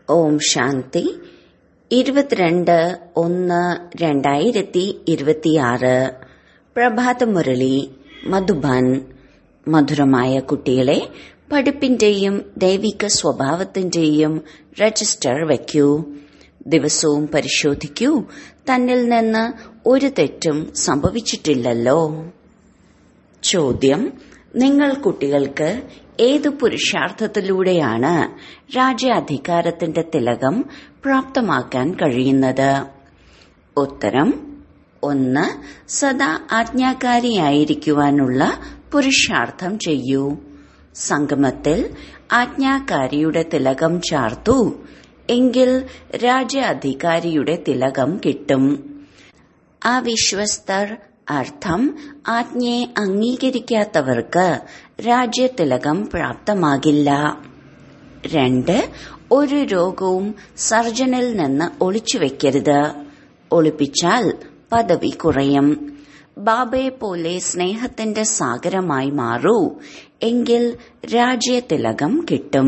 ഓം ശാന്തി ഇരുപത്തിരണ്ട് ഒന്ന് രണ്ടായിരത്തി ഇരുപത്തിയാറ് പ്രഭാതമുരളി മധുബൻ മധുരമായ കുട്ടികളെ പഠിപ്പിന്റെയും ദൈവിക സ്വഭാവത്തിന്റെയും രജിസ്റ്റർ വയ്ക്കൂ ദിവസവും പരിശോധിക്കൂ തന്നിൽ നിന്ന് ഒരു തെറ്റും സംഭവിച്ചിട്ടില്ലല്ലോ ചോദ്യം നിങ്ങൾ കുട്ടികൾക്ക് ഏതു പുരുഷാർത്ഥത്തിലൂടെയാണ് രാജ്യാധികാരത്തിന്റെ തിലകം പ്രാപ്തമാക്കാൻ കഴിയുന്നത് ഉത്തരം ഒന്ന് സദാ ആജ്ഞാകാരിയായിരിക്കുവാനുള്ള പുരുഷാർത്ഥം ചെയ്യൂ സംഗമത്തിൽ ആജ്ഞാകാരിയുടെ തിലകം ചാർത്തു എങ്കിൽ രാജ്യാധികാരിയുടെ തിലകം കിട്ടും അവിശ്വസ്തർ അർത്ഥം ആജ്ഞയെ അംഗീകരിക്കാത്തവർക്ക് രാജ്യതിലകം പ്രാപ്തമാകില്ല രണ്ട് ഒരു രോഗവും സർജനിൽ നിന്ന് ഒളിച്ചുവെക്കരുത് ഒളിപ്പിച്ചാൽ പദവി കുറയും ബാബയെ പോലെ സ്നേഹത്തിന്റെ സാഗരമായി മാറൂ എങ്കിൽ രാജ്യതിലകം കിട്ടും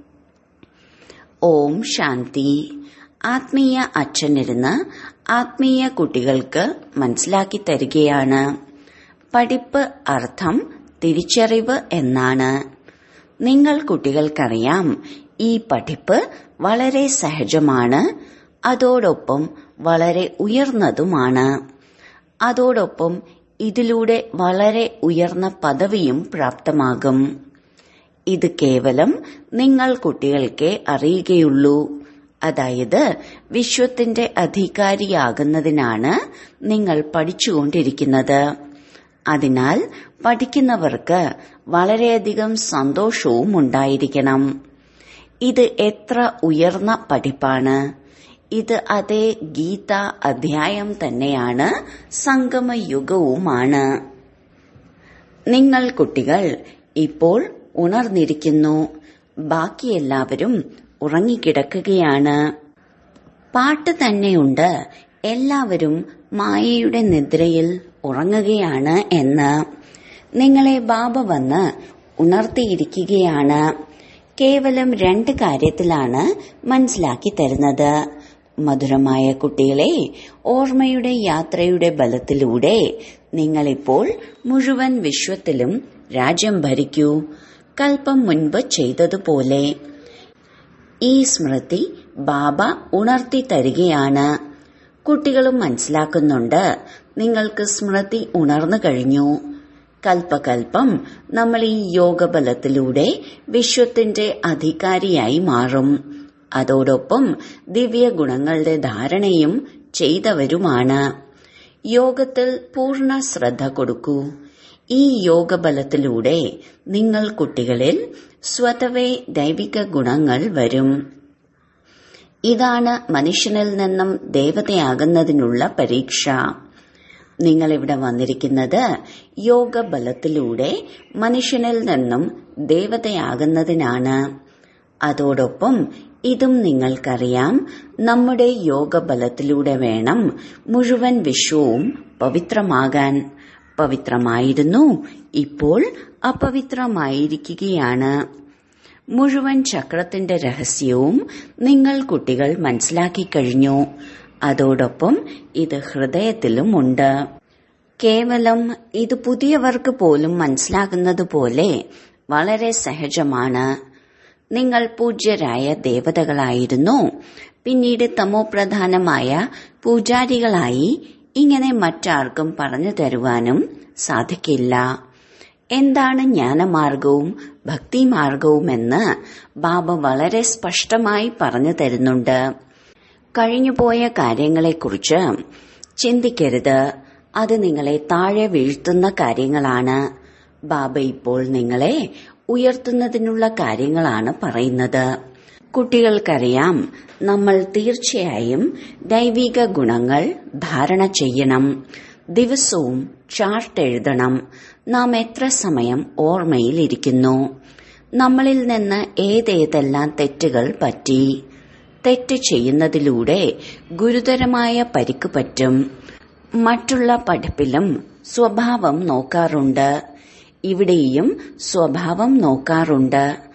ഓം ശാന്തി ആത്മീയ അച്ഛനിരുന്ന് ആത്മീയ കുട്ടികൾക്ക് മനസ്സിലാക്കി തരികയാണ് പഠിപ്പ് അർത്ഥം തിരിച്ചറിവ് എന്നാണ് നിങ്ങൾ കുട്ടികൾക്കറിയാം ഈ പഠിപ്പ് വളരെ സഹജമാണ് അതോടൊപ്പം വളരെ ഉയർന്നതുമാണ് അതോടൊപ്പം ഇതിലൂടെ വളരെ ഉയർന്ന പദവിയും പ്രാപ്തമാകും ഇത് കേവലം നിങ്ങൾ കുട്ടികൾക്കേ അറിയുകയുള്ളൂ അതായത് വിശ്വത്തിന്റെ അധികാരിയാകുന്നതിനാണ് നിങ്ങൾ പഠിച്ചുകൊണ്ടിരിക്കുന്നത് അതിനാൽ പഠിക്കുന്നവർക്ക് വളരെയധികം സന്തോഷവും ഉണ്ടായിരിക്കണം ഇത് എത്ര ഉയർന്ന പഠിപ്പാണ് ഇത് അതേ ഗീത അധ്യായം തന്നെയാണ് സംഗമയുഗവുമാണ് നിങ്ങൾ കുട്ടികൾ ഇപ്പോൾ ഉണർന്നിരിക്കുന്നു ബാക്കി എല്ലാവരും ഉറങ്ങിക്കിടക്കുകയാണ് പാട്ട് തന്നെയുണ്ട് എല്ലാവരും മായയുടെ നിദ്രയിൽ ഉറങ്ങുകയാണ് എന്ന് നിങ്ങളെ ബാബ വന്ന് ഉണർത്തിയിരിക്കുകയാണ് കേവലം രണ്ട് കാര്യത്തിലാണ് മനസ്സിലാക്കി തരുന്നത് മധുരമായ കുട്ടികളെ ഓർമ്മയുടെ യാത്രയുടെ ബലത്തിലൂടെ നിങ്ങളിപ്പോൾ മുഴുവൻ വിശ്വത്തിലും രാജ്യം ഭരിക്കൂ കൽപ്പം മുൻപ് ചെയ്തതുപോലെ ഈ സ്മൃതി ബാബ ഉണർത്തി തരികയാണ് കുട്ടികളും മനസ്സിലാക്കുന്നുണ്ട് നിങ്ങൾക്ക് സ്മൃതി ഉണർന്നു കഴിഞ്ഞു കൽപ്പകൽപ്പം നമ്മൾ ഈ യോഗബലത്തിലൂടെ വിശ്വത്തിന്റെ അധികാരിയായി മാറും അതോടൊപ്പം ദിവ്യ ഗുണങ്ങളുടെ ധാരണയും ചെയ്തവരുമാണ് യോഗത്തിൽ പൂർണ്ണ ശ്രദ്ധ കൊടുക്കൂ ഈ യോഗബലത്തിലൂടെ നിങ്ങൾ കുട്ടികളിൽ സ്വതവേ ദൈവിക ഗുണങ്ങൾ വരും ഇതാണ് മനുഷ്യനിൽ നിന്നും ദേവതയാകുന്നതിനുള്ള പരീക്ഷ നിങ്ങൾ ഇവിടെ വന്നിരിക്കുന്നത് യോഗബലത്തിലൂടെ മനുഷ്യനിൽ നിന്നും ദേവതയാകുന്നതിനാണ് അതോടൊപ്പം ഇതും നിങ്ങൾക്കറിയാം നമ്മുടെ യോഗബലത്തിലൂടെ വേണം മുഴുവൻ വിശ്വവും പവിത്രമാകാൻ പവിത്രമായിരുന്നു ഇപ്പോൾ അപവിത്രമായിരിക്കുകയാണ് മുഴുവൻ ചക്രത്തിന്റെ രഹസ്യവും നിങ്ങൾ കുട്ടികൾ മനസ്സിലാക്കി കഴിഞ്ഞു അതോടൊപ്പം ഇത് ഹൃദയത്തിലുമുണ്ട് കേവലം ഇത് പുതിയവർക്ക് പോലും മനസ്സിലാകുന്നത് പോലെ വളരെ സഹജമാണ് നിങ്ങൾ പൂജ്യരായ ദേവതകളായിരുന്നു പിന്നീട് തമോപ്രധാനമായ പൂജാരികളായി ഇങ്ങനെ മറ്റാർക്കും പറഞ്ഞു തരുവാനും സാധിക്കില്ല എന്താണ് ജ്ഞാനമാർഗവും ഭക്തിമാർഗവുമെന്ന് ബാബ വളരെ സ്പഷ്ടമായി പറഞ്ഞു തരുന്നുണ്ട് കഴിഞ്ഞുപോയ കാര്യങ്ങളെക്കുറിച്ച് ചിന്തിക്കരുത് അത് നിങ്ങളെ താഴെ വീഴ്ത്തുന്ന കാര്യങ്ങളാണ് ബാബ ഇപ്പോൾ നിങ്ങളെ ഉയർത്തുന്നതിനുള്ള കാര്യങ്ങളാണ് പറയുന്നത് കുട്ടികൾക്കറിയാം നമ്മൾ തീർച്ചയായും ദൈവിക ഗുണങ്ങൾ ധാരണ ചെയ്യണം ദിവസവും ചാർട്ട് എഴുതണം നാം എത്ര സമയം ഓർമ്മയിലിരിക്കുന്നു നമ്മളിൽ നിന്ന് ഏതേതെല്ലാം തെറ്റുകൾ പറ്റി തെറ്റ് ചെയ്യുന്നതിലൂടെ ഗുരുതരമായ പരിക്ക് പറ്റും മറ്റുള്ള പഠിപ്പിലും സ്വഭാവം നോക്കാറുണ്ട് ഇവിടെയും സ്വഭാവം നോക്കാറുണ്ട്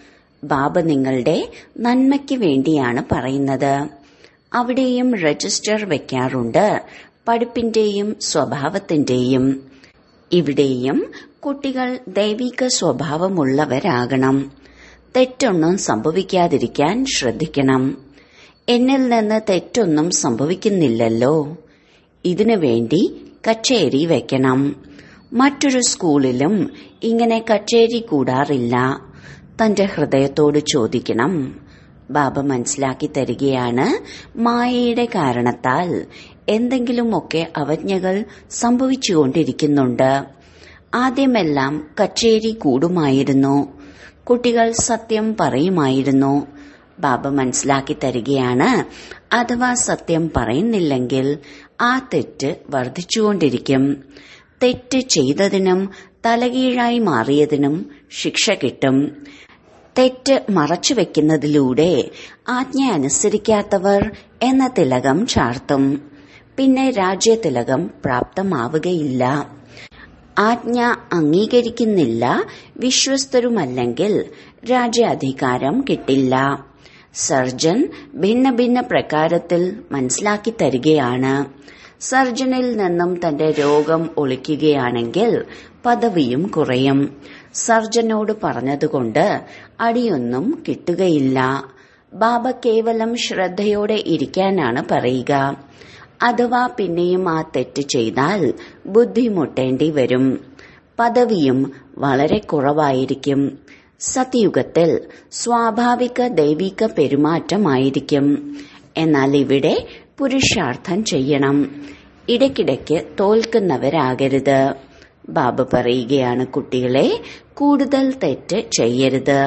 ബാബ നിങ്ങളുടെ നന്മയ്ക്ക് വേണ്ടിയാണ് പറയുന്നത് അവിടെയും രജിസ്റ്റർ വെക്കാറുണ്ട് പഠിപ്പിന്റെയും സ്വഭാവത്തിന്റെയും ഇവിടെയും കുട്ടികൾ ദൈവിക സ്വഭാവമുള്ളവരാകണം തെറ്റൊന്നും സംഭവിക്കാതിരിക്കാൻ ശ്രദ്ധിക്കണം എന്നിൽ നിന്ന് തെറ്റൊന്നും സംഭവിക്കുന്നില്ലല്ലോ ഇതിനു വേണ്ടി കച്ചേരി വെക്കണം മറ്റൊരു സ്കൂളിലും ഇങ്ങനെ കച്ചേരി കൂടാറില്ല തന്റെ ഹൃദയത്തോട് ചോദിക്കണം ബാബ മനസ്സിലാക്കി തരികയാണ് മായയുടെ കാരണത്താൽ എന്തെങ്കിലുമൊക്കെ അവജ്ഞകൾ സംഭവിച്ചുകൊണ്ടിരിക്കുന്നുണ്ട് ആദ്യമെല്ലാം കച്ചേരി കൂടുമായിരുന്നു കുട്ടികൾ സത്യം പറയുമായിരുന്നു ബാബ മനസ്സിലാക്കി തരികയാണ് അഥവാ സത്യം പറയുന്നില്ലെങ്കിൽ ആ തെറ്റ് വർദ്ധിച്ചുകൊണ്ടിരിക്കും തെറ്റ് ചെയ്തതിനും തലകീഴായി മാറിയതിനും ശിക്ഷ കിട്ടും തെറ്റ് മറച്ചുവെക്കുന്നതിലൂടെ ആജ്ഞ അനുസരിക്കാത്തവർ എന്ന തിലകം ചാർത്തും പിന്നെ രാജ്യതിലകം പ്രാപ്തമാവുകയില്ല ആജ്ഞ അംഗീകരിക്കുന്നില്ല വിശ്വസ്തരുമല്ലെങ്കിൽ രാജ്യാധികാരം കിട്ടില്ല സർജൻ ഭിന്ന ഭിന്ന പ്രകാരത്തിൽ മനസ്സിലാക്കി തരികയാണ് സർജനിൽ നിന്നും തന്റെ രോഗം ഒളിക്കുകയാണെങ്കിൽ പദവിയും കുറയും സർജനോട് പറഞ്ഞതുകൊണ്ട് അടിയൊന്നും കിട്ടുകയില്ല ബാബ കേവലം ശ്രദ്ധയോടെ ഇരിക്കാനാണ് പറയുക അഥവാ പിന്നെയും ആ തെറ്റ് ചെയ്താൽ ബുദ്ധിമുട്ടേണ്ടി വരും പദവിയും വളരെ കുറവായിരിക്കും സത്യയുഗത്തിൽ സ്വാഭാവിക ദൈവിക പെരുമാറ്റമായിരിക്കും എന്നാൽ ഇവിടെ പുരുഷാർത്ഥം ചെയ്യണം ഇടയ്ക്കിടയ്ക്ക് തോൽക്കുന്നവരാകരുത് ബാബ പറയുകയാണ് കുട്ടികളെ കൂടുതൽ തെറ്റ് ചെയ്യരുത്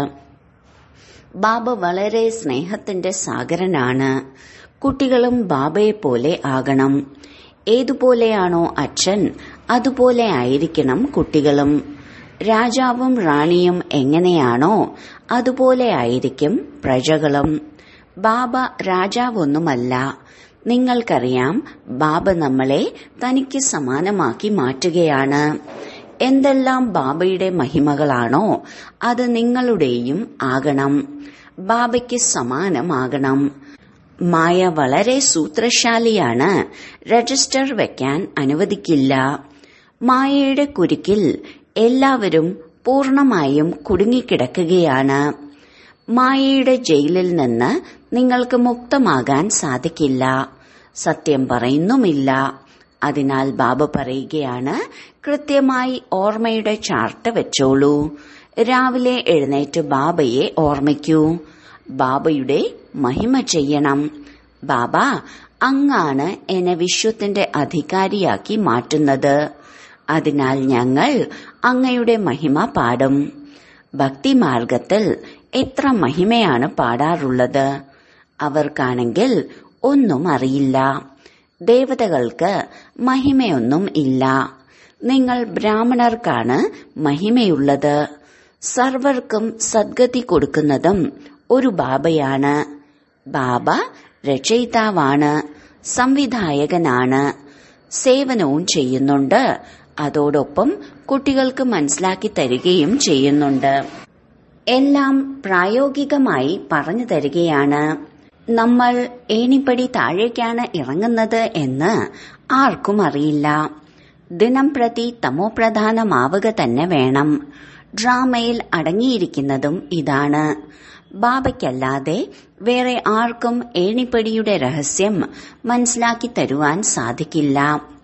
ബാബ വളരെ സ്നേഹത്തിന്റെ സാഗരനാണ് കുട്ടികളും ബാബയെ പോലെ ആകണം ഏതുപോലെയാണോ അച്ഛൻ അതുപോലെ ആയിരിക്കണം കുട്ടികളും രാജാവും റാണിയും എങ്ങനെയാണോ അതുപോലെ ആയിരിക്കും പ്രജകളും ബാബ രാജാവൊന്നുമല്ല നിങ്ങൾക്കറിയാം ബാബ നമ്മളെ തനിക്ക് സമാനമാക്കി മാറ്റുകയാണ് എന്തെല്ലാം ബാബയുടെ മഹിമകളാണോ അത് നിങ്ങളുടെയും ആകണം ബാബയ്ക്ക് സമാനമാകണം മായ വളരെ സൂത്രശാലിയാണ് രജിസ്റ്റർ വെക്കാൻ അനുവദിക്കില്ല മായയുടെ കുരുക്കിൽ എല്ലാവരും പൂർണമായും കുടുങ്ങിക്കിടക്കുകയാണ് മായയുടെ ജയിലിൽ നിന്ന് നിങ്ങൾക്ക് മുക്തമാകാൻ സാധിക്കില്ല സത്യം പറയുന്നുമില്ല അതിനാൽ ബാബ പറയുകയാണ് കൃത്യമായി ഓർമ്മയുടെ ചാർട്ട് വെച്ചോളൂ രാവിലെ എഴുന്നേറ്റ് ബാബയെ ഓർമ്മിക്കൂ ബാബയുടെ മഹിമ ചെയ്യണം ബാബ അങ്ങാണ് എന്നെ വിശ്വത്തിന്റെ അധികാരിയാക്കി മാറ്റുന്നത് അതിനാൽ ഞങ്ങൾ അങ്ങയുടെ മഹിമ പാടും ഭക്തിമാർഗത്തിൽ എത്ര മഹിമയാണ് പാടാറുള്ളത് അവർക്കാണെങ്കിൽ ഒന്നും അറിയില്ല ദേവതകൾക്ക് മഹിമയൊന്നും ഇല്ല നിങ്ങൾ ബ്രാഹ്മണർക്കാണ് മഹിമയുള്ളത് സർവർക്കും സദ്ഗതി കൊടുക്കുന്നതും ഒരു ബാബയാണ് ബാബ രചയിതാവാണ് സംവിധായകനാണ് സേവനവും ചെയ്യുന്നുണ്ട് അതോടൊപ്പം കുട്ടികൾക്ക് മനസ്സിലാക്കി തരികയും ചെയ്യുന്നുണ്ട് എല്ലാം പ്രായോഗികമായി പറഞ്ഞു തരികയാണ് നമ്മൾ ഏണിപ്പടി താഴേക്കാണ് ഇറങ്ങുന്നത് എന്ന് ആർക്കും അറിയില്ല ദിനം പ്രതി തമോപ്രധാനമാവുക തന്നെ വേണം ഡ്രാമയിൽ അടങ്ങിയിരിക്കുന്നതും ഇതാണ് ബാബയ്ക്കല്ലാതെ വേറെ ആർക്കും ഏണിപ്പടിയുടെ രഹസ്യം മനസ്സിലാക്കി തരുവാൻ സാധിക്കില്ല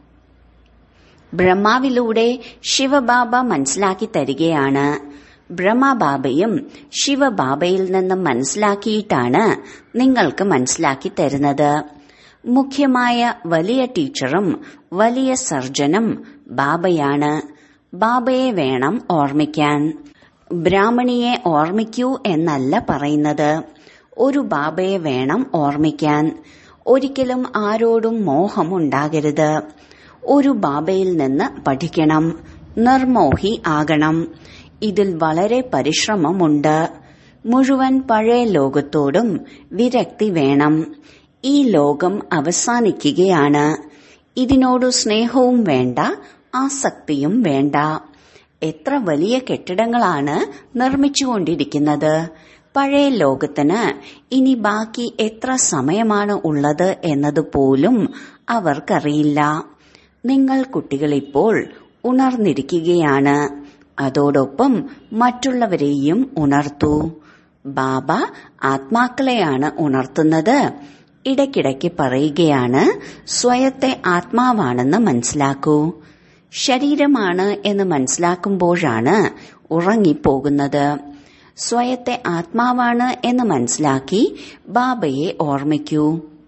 ബ്രഹ്മാവിലൂടെ ശിവബാബ മനസ്സിലാക്കി തരികയാണ് ബ്രഹ്മബാബയും ശിവബാബയിൽ നിന്നും മനസ്സിലാക്കിയിട്ടാണ് നിങ്ങൾക്ക് മനസ്സിലാക്കി തരുന്നത് മുഖ്യമായ വലിയ ടീച്ചറും വലിയ സർജനും ബാബയാണ് ബാബയെ വേണം ഓർമ്മിക്കാൻ ബ്രാഹ്മണിയെ ഓർമ്മിക്കൂ എന്നല്ല പറയുന്നത് ഒരു ബാബയെ വേണം ഓർമ്മിക്കാൻ ഒരിക്കലും ആരോടും മോഹമുണ്ടാകരുത് ഒരു ബാബയിൽ നിന്ന് പഠിക്കണം നിർമോഹി ആകണം ഇതിൽ വളരെ പരിശ്രമമുണ്ട് മുഴുവൻ പഴയ ലോകത്തോടും വിരക്തി വേണം ഈ ലോകം അവസാനിക്കുകയാണ് ഇതിനോട് സ്നേഹവും വേണ്ട ആസക്തിയും വേണ്ട എത്ര വലിയ കെട്ടിടങ്ങളാണ് നിർമ്മിച്ചുകൊണ്ടിരിക്കുന്നത് പഴയ ലോകത്തിന് ഇനി ബാക്കി എത്ര സമയമാണ് ഉള്ളത് എന്നതുപോലും അവർക്കറിയില്ല നിങ്ങൾ കുട്ടികളിപ്പോൾ ഉണർന്നിരിക്കുകയാണ് അതോടൊപ്പം മറ്റുള്ളവരെയും ഉണർത്തൂ ബാബ ആത്മാക്കളെയാണ് ഉണർത്തുന്നത് ഇടയ്ക്കിടയ്ക്ക് പറയുകയാണ് സ്വയത്തെ ആത്മാവാണെന്ന് മനസ്സിലാക്കൂ ശരീരമാണ് എന്ന് മനസ്സിലാക്കുമ്പോഴാണ് ഉറങ്ങിപ്പോകുന്നത് സ്വയത്തെ ആത്മാവാണ് എന്ന് മനസ്സിലാക്കി ബാബയെ ഓർമ്മിക്കൂ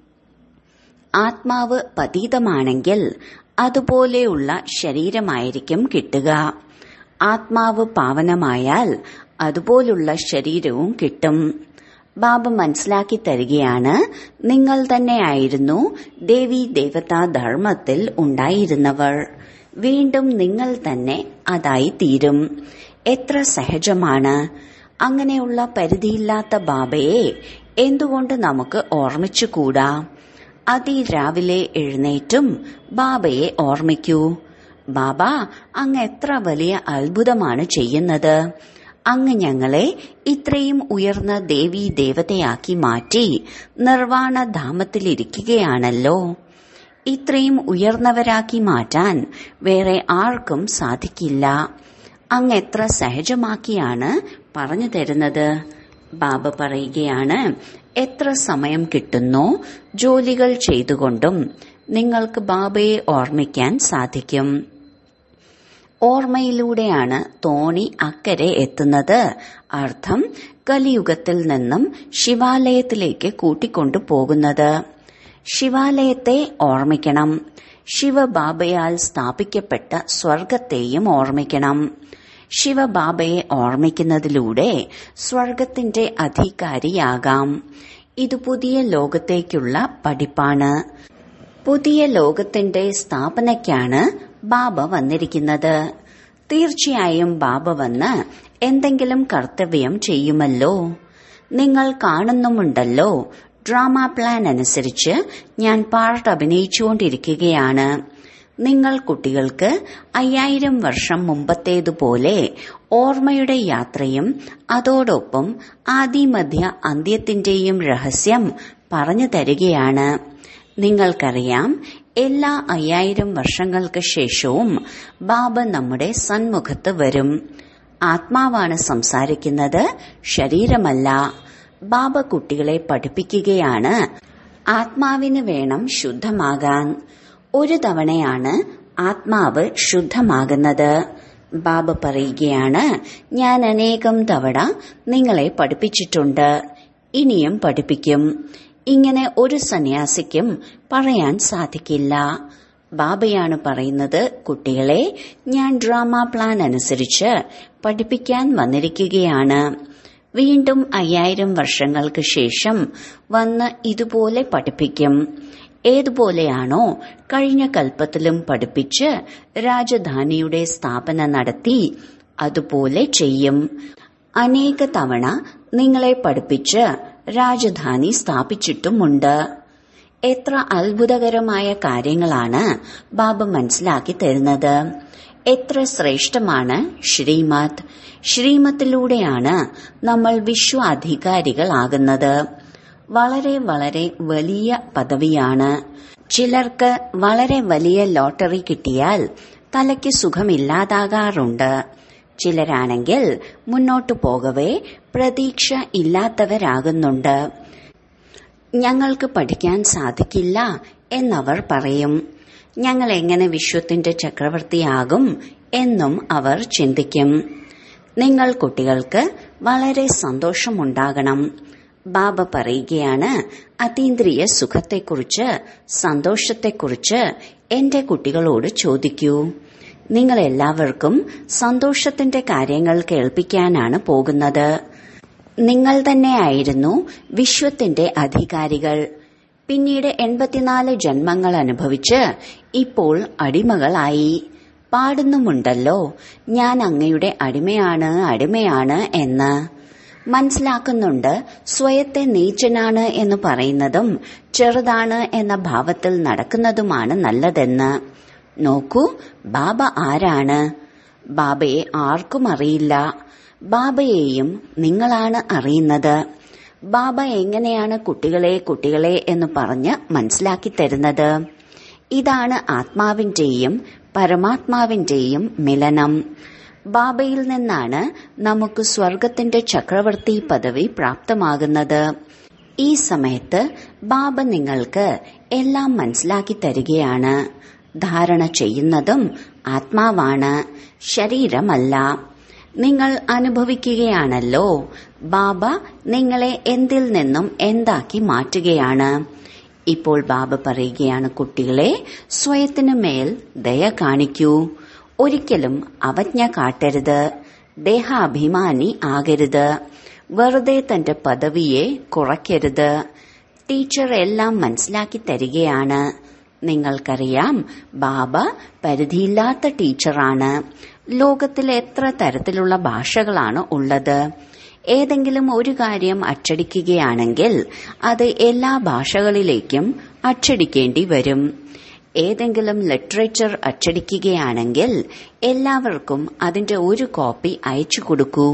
ആത്മാവ് പതീതമാണെങ്കിൽ അതുപോലെയുള്ള ശരീരമായിരിക്കും കിട്ടുക ആത്മാവ് പാവനമായാൽ അതുപോലുള്ള ശരീരവും കിട്ടും ബാബ മനസ്സിലാക്കി തരികയാണ് നിങ്ങൾ തന്നെയായിരുന്നു ദേവി ദേവതാ ധർമ്മത്തിൽ ഉണ്ടായിരുന്നവർ വീണ്ടും നിങ്ങൾ തന്നെ അതായി തീരും എത്ര സഹജമാണ് അങ്ങനെയുള്ള പരിധിയില്ലാത്ത ബാബയെ എന്തുകൊണ്ട് നമുക്ക് ഓർമ്മിച്ചുകൂടാ അതിരാവിലെ എഴുന്നേറ്റും ബാബയെ ഓർമ്മിക്കൂ ബാബ അങ്ങ് എത്ര വലിയ അത്ഭുതമാണ് ചെയ്യുന്നത് അങ്ങ് ഞങ്ങളെ ഇത്രയും ഉയർന്ന ദേവീ ദേവതയാക്കി മാറ്റി നിർവാണ ധാമത്തിലിരിക്കുകയാണല്ലോ ഇത്രയും ഉയർന്നവരാക്കി മാറ്റാൻ വേറെ ആർക്കും സാധിക്കില്ല അങ്ങ് എത്ര സഹജമാക്കിയാണ് പറഞ്ഞു തരുന്നത് ബാബ പറയുകയാണ് എത്ര സമയം കിട്ടുന്നോ ജോലികൾ ചെയ്തുകൊണ്ടും നിങ്ങൾക്ക് ബാബയെ ഓർമ്മിക്കാൻ സാധിക്കും ഓർമ്മയിലൂടെയാണ് തോണി അക്കരെ എത്തുന്നത് അർത്ഥം കലിയുഗത്തിൽ നിന്നും ശിവാലയത്തിലേക്ക് കൂട്ടിക്കൊണ്ടു പോകുന്നത് ശിവാലയത്തെ ഓർമ്മിക്കണം ശിവബാബയാൽ സ്ഥാപിക്കപ്പെട്ട സ്വർഗത്തെയും ഓർമ്മിക്കണം ശിവബാബയെ ഓർമ്മിക്കുന്നതിലൂടെ സ്വർഗത്തിന്റെ അധികാരിയാകാം ഇത് പുതിയ ലോകത്തേക്കുള്ള പഠിപ്പാണ് പുതിയ ലോകത്തിന്റെ സ്ഥാപനയ്ക്കാണ് ബാബ വന്നിരിക്കുന്നത് തീർച്ചയായും ബാബ വന്ന് എന്തെങ്കിലും കർത്തവ്യം ചെയ്യുമല്ലോ നിങ്ങൾ കാണുന്നുമുണ്ടല്ലോ ഡ്രാമ പ്ലാൻ അനുസരിച്ച് ഞാൻ പാർട്ട് അഭിനയിച്ചുകൊണ്ടിരിക്കുകയാണ് നിങ്ങൾ കുട്ടികൾക്ക് അയ്യായിരം വർഷം മുമ്പത്തേതുപോലെ ഓർമ്മയുടെ യാത്രയും അതോടൊപ്പം ആദിമധ്യ അന്ത്യത്തിന്റെയും രഹസ്യം പറഞ്ഞു തരികയാണ് നിങ്ങൾക്കറിയാം എല്ലാ അയ്യായിരം വർഷങ്ങൾക്ക് ശേഷവും ബാബ നമ്മുടെ സന്മുഖത്ത് വരും ആത്മാവാണ് സംസാരിക്കുന്നത് ശരീരമല്ല ബാബ കുട്ടികളെ പഠിപ്പിക്കുകയാണ് ആത്മാവിന് വേണം ശുദ്ധമാകാൻ ഒരു തവണയാണ് ആത്മാവ് ശുദ്ധമാകുന്നത് ബാബ പറയുകയാണ് ഞാൻ അനേകം തവണ നിങ്ങളെ പഠിപ്പിച്ചിട്ടുണ്ട് ഇനിയും പഠിപ്പിക്കും ഇങ്ങനെ ഒരു സന്യാസിക്കും പറയാൻ സാധിക്കില്ല ബാബയാണ് പറയുന്നത് കുട്ടികളെ ഞാൻ ഡ്രാമ പ്ലാൻ അനുസരിച്ച് പഠിപ്പിക്കാൻ വന്നിരിക്കുകയാണ് വീണ്ടും അയ്യായിരം വർഷങ്ങൾക്ക് ശേഷം വന്ന് ഇതുപോലെ പഠിപ്പിക്കും ഏതുപോലെയാണോ കഴിഞ്ഞ കൽപ്പത്തിലും പഠിപ്പിച്ച് രാജധാനിയുടെ സ്ഥാപന നടത്തി അതുപോലെ ചെയ്യും അനേക തവണ നിങ്ങളെ പഠിപ്പിച്ച് രാജധാനി സ്ഥാപിച്ചിട്ടുമുണ്ട് എത്ര അത്ഭുതകരമായ കാര്യങ്ങളാണ് ബാബ മനസ്സിലാക്കി തരുന്നത് എത്ര ശ്രേഷ്ഠമാണ് ശ്രീമത് ശ്രീമത്തിലൂടെയാണ് നമ്മൾ വിശ്വാധികാരികളാകുന്നത് വളരെ വളരെ വലിയ പദവിയാണ് ചിലർക്ക് വളരെ വലിയ ലോട്ടറി കിട്ടിയാൽ തലയ്ക്ക് സുഖമില്ലാതാകാറുണ്ട് ചിലരാണെങ്കിൽ മുന്നോട്ടു പോകവേ പ്രതീക്ഷ ഇല്ലാത്തവരാകുന്നുണ്ട് ഞങ്ങൾക്ക് പഠിക്കാൻ സാധിക്കില്ല എന്നവർ പറയും ഞങ്ങൾ എങ്ങനെ വിശ്വത്തിന്റെ ചക്രവർത്തിയാകും എന്നും അവർ ചിന്തിക്കും നിങ്ങൾ കുട്ടികൾക്ക് വളരെ സന്തോഷമുണ്ടാകണം ബാബ പറയുകയാണ് അതീന്ദ്രിയ സുഖത്തെക്കുറിച്ച് സന്തോഷത്തെക്കുറിച്ച് എന്റെ കുട്ടികളോട് ചോദിക്കൂ നിങ്ങൾ എല്ലാവർക്കും സന്തോഷത്തിന്റെ കാര്യങ്ങൾ കേൾപ്പിക്കാനാണ് പോകുന്നത് നിങ്ങൾ തന്നെയായിരുന്നു വിശ്വത്തിന്റെ അധികാരികൾ പിന്നീട് എൺപത്തിനാല് ജന്മങ്ങൾ അനുഭവിച്ച് ഇപ്പോൾ അടിമകളായി പാടുന്നുമുണ്ടല്ലോ ഞാൻ അങ്ങയുടെ അടിമയാണ് അടിമയാണ് എന്ന് മനസ്സിലാക്കുന്നുണ്ട് സ്വയത്തെ നീച്ചനാണ് എന്ന് പറയുന്നതും ചെറുതാണ് എന്ന ഭാവത്തിൽ നടക്കുന്നതുമാണ് നല്ലതെന്ന് നോക്കൂ ബാബ ആരാണ് ബാബയെ ആർക്കും അറിയില്ല ബാബയെയും നിങ്ങളാണ് അറിയുന്നത് ബാബ എങ്ങനെയാണ് കുട്ടികളെ കുട്ടികളെ എന്ന് പറഞ്ഞ് മനസ്സിലാക്കി തരുന്നത് ഇതാണ് ആത്മാവിന്റെയും പരമാത്മാവിന്റെയും മിലനം ബാബയിൽ നിന്നാണ് നമുക്ക് സ്വർഗത്തിന്റെ ചക്രവർത്തി പദവി പ്രാപ്തമാകുന്നത് ഈ സമയത്ത് ബാബ നിങ്ങൾക്ക് എല്ലാം മനസ്സിലാക്കി തരികയാണ് ധാരണ ചെയ്യുന്നതും ആത്മാവാണ് ശരീരമല്ല നിങ്ങൾ അനുഭവിക്കുകയാണല്ലോ ബാബ നിങ്ങളെ എന്തിൽ നിന്നും എന്താക്കി മാറ്റുകയാണ് ഇപ്പോൾ ബാബ പറയുകയാണ് കുട്ടികളെ സ്വയത്തിനു മേൽ ദയ കാണിക്കൂ ഒരിക്കലും അവജ്ഞ കാട്ടരുത് ദേഹാഭിമാനി ആകരുത് വെറുതെ തന്റെ പദവിയെ കുറയ്ക്കരുത് ടീച്ചർ എല്ലാം മനസ്സിലാക്കി തരികയാണ് നിങ്ങൾക്കറിയാം ബാബ പരിധിയില്ലാത്ത ടീച്ചറാണ് ലോകത്തിൽ എത്ര തരത്തിലുള്ള ഭാഷകളാണ് ഉള്ളത് ഏതെങ്കിലും ഒരു കാര്യം അച്ചടിക്കുകയാണെങ്കിൽ അത് എല്ലാ ഭാഷകളിലേക്കും അച്ചടിക്കേണ്ടി വരും ഏതെങ്കിലും ലിറ്ററേച്ചർ അച്ചടിക്കുകയാണെങ്കിൽ എല്ലാവർക്കും അതിന്റെ ഒരു കോപ്പി അയച്ചു കൊടുക്കൂ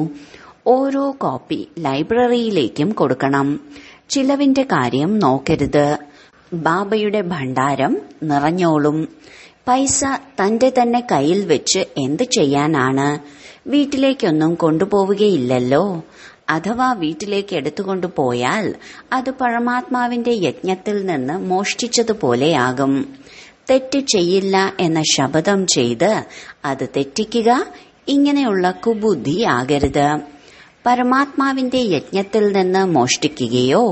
ഓരോ കോപ്പി ലൈബ്രറിയിലേക്കും കൊടുക്കണം ചിലവിന്റെ കാര്യം നോക്കരുത് ബാബയുടെ ഭണ്ഡാരം നിറഞ്ഞോളും പൈസ തന്റെ തന്നെ കയ്യിൽ വെച്ച് എന്ത് ചെയ്യാനാണ് വീട്ടിലേക്കൊന്നും കൊണ്ടുപോവുകയില്ലല്ലോ അഥവാ വീട്ടിലേക്ക് എടുത്തുകൊണ്ടു പോയാൽ അത് പരമാത്മാവിന്റെ യജ്ഞത്തിൽ നിന്ന് മോഷ്ടിച്ചതുപോലെയാകും തെറ്റ് ചെയ്യില്ല എന്ന ശപഥം ചെയ്ത് അത് തെറ്റിക്കുക ഇങ്ങനെയുള്ള കുബുദ്ധിയാകരുത് പരമാത്മാവിന്റെ യജ്ഞത്തിൽ നിന്ന് മോഷ്ടിക്കുകയോ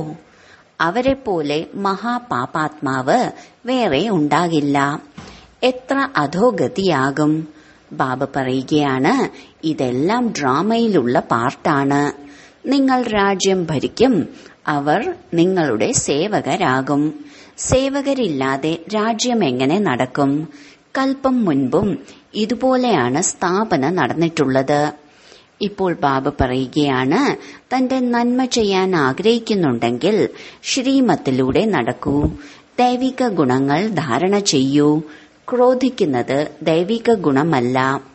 അവരെ പോലെ മഹാപാപാത്മാവ് വേറെ ഉണ്ടാകില്ല എത്ര അധോഗതിയാകും ബാബ പറയുകയാണ് ഇതെല്ലാം ഡ്രാമയിലുള്ള പാർട്ടാണ് നിങ്ങൾ രാജ്യം ഭരിക്കും അവർ നിങ്ങളുടെ സേവകരാകും സേവകരില്ലാതെ രാജ്യം എങ്ങനെ നടക്കും കൽപ്പം മുൻപും ഇതുപോലെയാണ് സ്ഥാപന നടന്നിട്ടുള്ളത് ഇപ്പോൾ ബാബ പറയുകയാണ് തന്റെ നന്മ ചെയ്യാൻ ആഗ്രഹിക്കുന്നുണ്ടെങ്കിൽ ശ്രീമത്തിലൂടെ നടക്കൂ ദൈവിക ഗുണങ്ങൾ ധാരണ ചെയ്യൂ ക്രോധിക്കുന്നത് ദൈവിക ഗുണമല്ല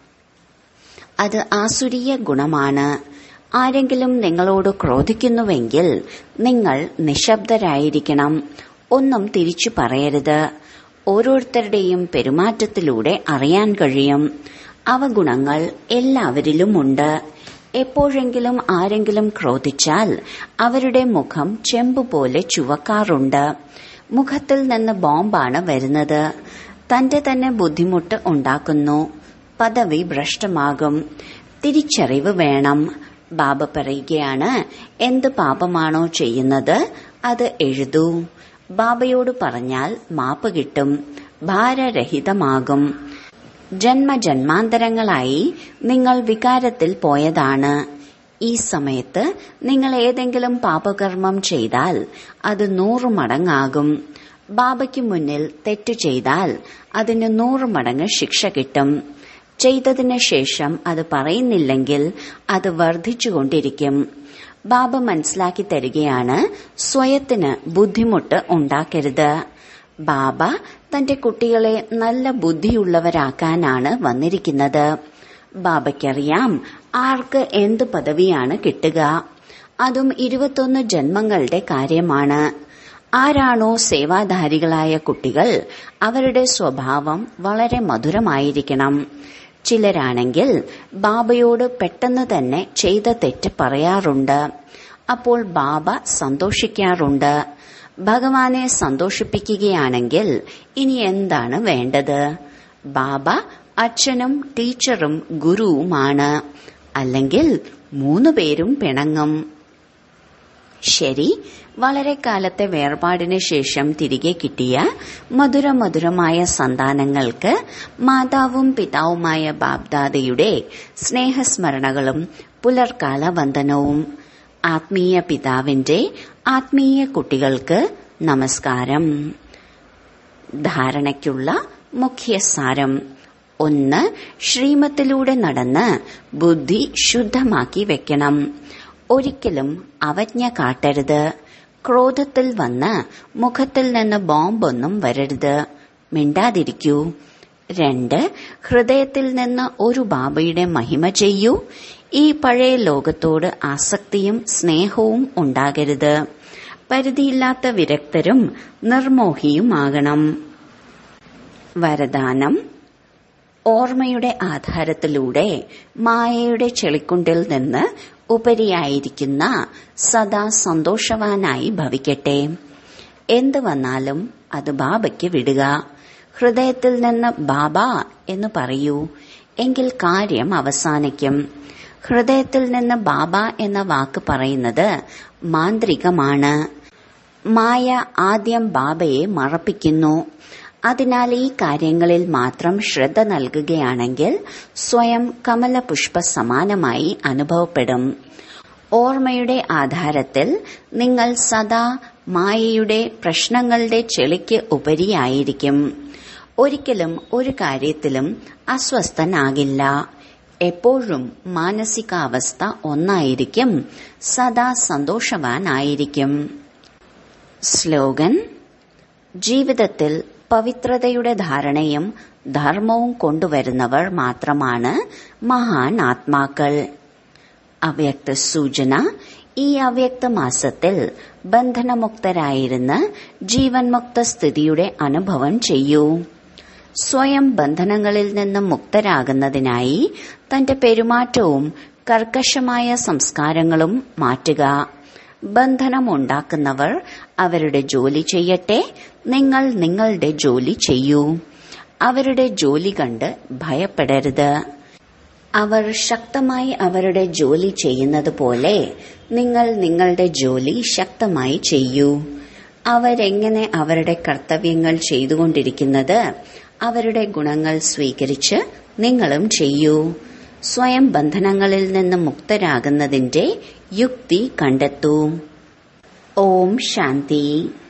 അത് ആസുരീയ ഗുണമാണ് ആരെങ്കിലും നിങ്ങളോട് ക്രോധിക്കുന്നുവെങ്കിൽ നിങ്ങൾ നിശബ്ദരായിരിക്കണം ഒന്നും തിരിച്ചു പറയരുത് ഓരോരുത്തരുടെയും പെരുമാറ്റത്തിലൂടെ അറിയാൻ കഴിയും അവഗുണങ്ങൾ എല്ലാവരിലുമുണ്ട് എപ്പോഴെങ്കിലും ആരെങ്കിലും ക്രോധിച്ചാൽ അവരുടെ മുഖം ചെമ്പ് പോലെ ചുവക്കാറുണ്ട് മുഖത്തിൽ നിന്ന് ബോംബാണ് വരുന്നത് തന്റെ തന്നെ ബുദ്ധിമുട്ട് ഉണ്ടാക്കുന്നു പദവി ഭ്രഷ്ടമാകും തിരിച്ചറിവ് വേണം ബാബ പറയുകയാണ് എന്ത് പാപമാണോ ചെയ്യുന്നത് അത് എഴുതൂ ബാബയോട് പറഞ്ഞാൽ മാപ്പ് കിട്ടും ഭാരരഹിതമാകും ജന്മജന്മാന്തരങ്ങളായി നിങ്ങൾ വികാരത്തിൽ പോയതാണ് ഈ സമയത്ത് നിങ്ങൾ ഏതെങ്കിലും പാപകർമ്മം ചെയ്താൽ അത് നൂറു മടങ്ങാകും ബാബയ്ക്ക് മുന്നിൽ തെറ്റു ചെയ്താൽ അതിന് നൂറ് മടങ്ങ് ശിക്ഷ കിട്ടും ചെയ്തതിന് ശേഷം അത് പറയുന്നില്ലെങ്കിൽ അത് വർദ്ധിച്ചുകൊണ്ടിരിക്കും ബാബ മനസ്സിലാക്കി തരികയാണ് സ്വയത്തിന് ബുദ്ധിമുട്ട് ഉണ്ടാക്കരുത് ബാബ തന്റെ കുട്ടികളെ നല്ല ബുദ്ധിയുള്ളവരാക്കാനാണ് വന്നിരിക്കുന്നത് ബാബയ്ക്കറിയാം ആർക്ക് എന്ത് പദവിയാണ് കിട്ടുക അതും ഇരുപത്തൊന്ന് ജന്മങ്ങളുടെ കാര്യമാണ് ആരാണോ സേവാധാരികളായ കുട്ടികൾ അവരുടെ സ്വഭാവം വളരെ മധുരമായിരിക്കണം ചിലരാണെങ്കിൽ ബാബയോട് പെട്ടെന്ന് തന്നെ ചെയ്ത തെറ്റ് പറയാറുണ്ട് അപ്പോൾ ബാബ സന്തോഷിക്കാറുണ്ട് ഭഗവാനെ സന്തോഷിപ്പിക്കുകയാണെങ്കിൽ ഇനി എന്താണ് വേണ്ടത് ബാബ അച്ഛനും ടീച്ചറും ഗുരുവുമാണ് അല്ലെങ്കിൽ മൂന്നു പേരും പിണങ്ങും ശരി വളരെ കാലത്തെ വേർപാടിന് ശേഷം തിരികെ കിട്ടിയ മധുര മധുരമായ സന്താനങ്ങൾക്ക് മാതാവും പിതാവുമായ ബാബ്ദാദയുടെ സ്നേഹസ്മരണകളും പുലർക്കാല വന്ദനവും ആത്മീയ പിതാവിന്റെ ആത്മീയ കുട്ടികൾക്ക് നമസ്കാരം ധാരണയ്ക്കുള്ള മുഖ്യസാരം ഒന്ന് ശ്രീമത്തിലൂടെ നടന്ന് ബുദ്ധി ശുദ്ധമാക്കി വെക്കണം ഒരിക്കലും അവജ്ഞ കാട്ടരുത് ക്രോധത്തിൽ വന്ന് മുഖത്തിൽ നിന്ന് ബോംബൊന്നും വരരുത് മിണ്ടാതിരിക്കൂ രണ്ട് ഹൃദയത്തിൽ നിന്ന് ഒരു ബാബയുടെ മഹിമ ചെയ്യൂ ഈ പഴയ ലോകത്തോട് ആസക്തിയും സ്നേഹവും ഉണ്ടാകരുത് പരിധിയില്ലാത്ത വിരക്തരും നിർമോഹിയുമാകണം വരദാനം ഓർമ്മയുടെ ആധാരത്തിലൂടെ മായയുടെ ചെളിക്കുണ്ടിൽ നിന്ന് ഉപരിയായിരിക്കുന്ന സദാ സന്തോഷവാനായി ഭവിക്കട്ടെ എന്തു വന്നാലും അത് ബാബയ്ക്ക് വിടുക ഹൃദയത്തിൽ നിന്ന് ബാബ എന്ന് പറയൂ എങ്കിൽ കാര്യം അവസാനിക്കും ഹൃദയത്തിൽ നിന്ന് ബാബ എന്ന വാക്ക് പറയുന്നത് മാന്ത്രികമാണ് മായ ആദ്യം ബാബയെ മറപ്പിക്കുന്നു അതിനാൽ ഈ കാര്യങ്ങളിൽ മാത്രം ശ്രദ്ധ നൽകുകയാണെങ്കിൽ സ്വയം കമലപുഷ്പ സമാനമായി അനുഭവപ്പെടും ഓർമ്മയുടെ ആധാരത്തിൽ നിങ്ങൾ സദാ മായയുടെ പ്രശ്നങ്ങളുടെ ചെളിക്ക് ഉപരിയായിരിക്കും ഒരിക്കലും ഒരു കാര്യത്തിലും അസ്വസ്ഥനാകില്ല എപ്പോഴും മാനസികാവസ്ഥ ഒന്നായിരിക്കും സദാ സന്തോഷവാനായിരിക്കും സ്ലോഗൻ ജീവിതത്തിൽ പവിത്രതയുടെ ധാരണയും ധർമ്മവും കൊണ്ടുവരുന്നവർ മാത്രമാണ് മഹാൻ ആത്മാക്കൾ അവ്യക്ത സൂചന ഈ അവ്യക്ത മാസത്തിൽ ബന്ധനമുക്തരായിരുന്ന് ജീവൻ മുക്ത സ്ഥിതിയുടെ അനുഭവം ചെയ്യൂ സ്വയം ബന്ധനങ്ങളിൽ നിന്ന് മുക്തരാകുന്നതിനായി തന്റെ പെരുമാറ്റവും കർക്കശമായ സംസ്കാരങ്ങളും മാറ്റുക ബന്ധനമുണ്ടാക്കുന്നവർ അവരുടെ ജോലി ചെയ്യട്ടെ നിങ്ങൾ നിങ്ങളുടെ ജോലി ചെയ്യൂ അവരുടെ ജോലി കണ്ട് ഭയപ്പെടരുത് അവർ ശക്തമായി അവരുടെ ജോലി ചെയ്യുന്നത് പോലെ നിങ്ങൾ നിങ്ങളുടെ ജോലി ശക്തമായി ചെയ്യൂ അവരെങ്ങനെ അവരുടെ കർത്തവ്യങ്ങൾ ചെയ്തുകൊണ്ടിരിക്കുന്നത് അവരുടെ ഗുണങ്ങൾ സ്വീകരിച്ച് നിങ്ങളും ചെയ്യൂ സ്വയം ബന്ധനങ്ങളിൽ നിന്ന് മുക്തരാകുന്നതിന്റെ യുക്തി കണ്ടെത്തൂ ഓം ശാന്തി